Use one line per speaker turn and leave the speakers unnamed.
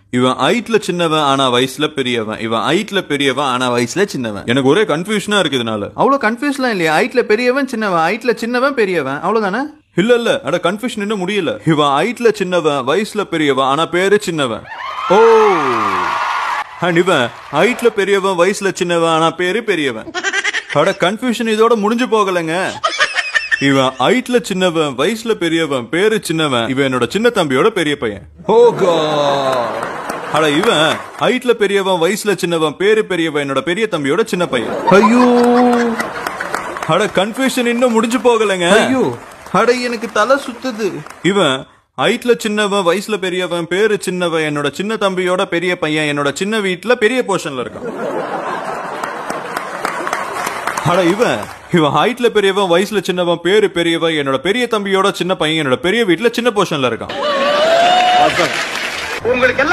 இவன் ஹைட்ல சின்னவன் ஆனா வயசுல பெரியவன் இவன் ஹைட்ல பெரியவன் ஆனா வயசுல சின்னவன் எனக்கு ஒரே கன்ஃபியூஷனா இருக்கு இதனால
அவ்வளோ கன்ஃபியூஸ்லாம் இல்லையா ஹைட்ல பெரியவன் சின்னவன் ஹைட்ல சின்னவன் பெரியவன் அவ்வளோதானே
இல்ல இல்ல அட கன்ஃபியூஷன் இன்னும் முடியல இவன் ஹைட்ல சின்னவன் வயசுல பெரியவன் ஆனா பேரு சின்னவன் ஓ அண்ட் இவன் ஹைட்ல பெரியவன் வயசுல சின்னவன் ஆனா பேரு பெரியவன் அட கன்ஃபியூஷன் இதோட முடிஞ்சு போகலங்க இவன் ஹைட்ல சின்னவன் வயசுல பெரியவன் பேரு சின்னவன் இவன் என்னோட சின்ன தம்பியோட பெரிய பையன் ஓ காட் அட இவன் ஹைட்ல பெரியவன் வயசுல சின்னவன் பேரு பெரியவன் என்னோட பெரிய தம்பியோட சின்ன பையன்
ஐயோ
அட கன்ஃபியூஷன் இன்னும் முடிஞ்சு போகலங்க
ஐயோ அட எனக்கு தலை சுத்துது
இவன் ஹைட்ல சின்னவன் வயசுல பெரியவன் பேரு சின்னவன் என்னோட சின்ன தம்பியோட பெரிய பையன் என்னோட சின்ன வீட்ல பெரிய போர்ஷன்ல இருக்கான் அட இவன் இவன் ஹைட்ல பெரியவன் வயசுல சின்னவன் பேரு பெரியவன் என்னோட பெரிய தம்பியோட சின்ன பையன் என்னோட பெரிய வீட்ல சின்ன போர்ஷன்ல இருக்கான்
உங்களுக்கு